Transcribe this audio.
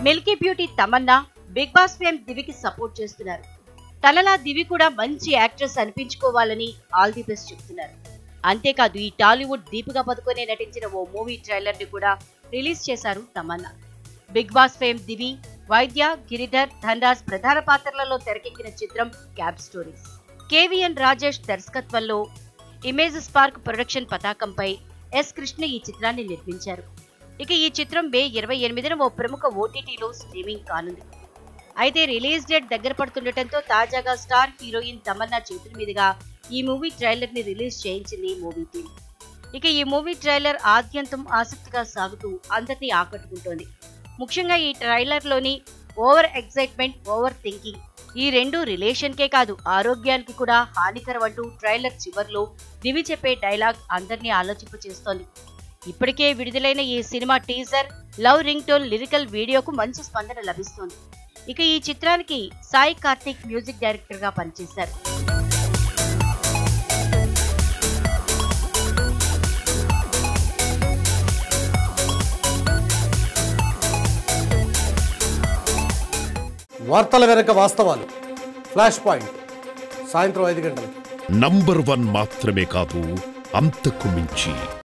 Milky beauty Tamannaah big boss fame దివికి support చేస్తున్నారు తనలా దివి కూడా మంచి యాక్ట్రెస్ అనిపించుకోవాలని ఆల్ ది బెస్ట్ చెప్తున్నారు అంతేకాదు ఈ టాలీవుడ్ దీపికా పదుకొనే నటించిన ఓ మూవీ ట్రైలర్ ని కూడా రిలీజ్ చేశారు Tamannaah big boss fame Divi Vaidya Giridhar Dhanraj ప్రధాన పాత్రలలో తెరకెక్కిన చిత్రం క్యాబ్ స్టోరీస్ కేవీఎన్ రాజేష్ దర్శకత్వంలో ఇమేజ్ స్పార్క్ ప్రొడక్షన్ పతాకంపై ఎస్ కృష్ణ ఈ చిత్రాన్ని నిర్మించారు ఇక ఈ చిత్రం మే ఇరవై ఎనిమిదిన ఓ ప్రముఖ ఓటీటీలో స్ట్రీమింగ్ కానుంది అయితే రిలీజ్ డేట్ దగ్గర పడుతుండటంతో తాజాగా స్టార్ హీరోయిన్ తమన్నా చేతుల మీదుగా ఈ మూవీ ట్రైలర్ ని రిలీజ్ చేయించింది మూవీ టీం ఇక ఈ మూవీ ట్రైలర్ ఆద్యంతం ఆసక్తిగా సాగుతూ అందరినీ ఆకట్టుకుంటోంది ముఖ్యంగా ఈ ట్రైలర్ లోని ఓవర్ ఎక్సైట్మెంట్ ఓవర్ థింకింగ్ ఈ రెండు రిలేషన్ కే కాదు ఆరోగ్యానికి కూడా హానికరం అంటూ ట్రైలర్ చివర్లో దివి చెప్పే డైలాగ్ అందరినీ ఆలోచింప చేస్తోంది ఇప్పటికే విడుదలైన ఈ సినిమా teaser love ringtone lyrical వీడియోకు మంచి స్పందన లభిస్తోంది ఇక ఈ చిత్రానికి సాయి కార్తిక్ మ్యూజిక్ డైరెక్టర్ గా పనిచేశారు వార్తల వెనక వాస్తవాలు ఫ్లాష్ పాయింట్ సాయంత్రం ఐదు గంటలకు నంబర్ వన్ మాత్రమే కాదు అంతకు మించి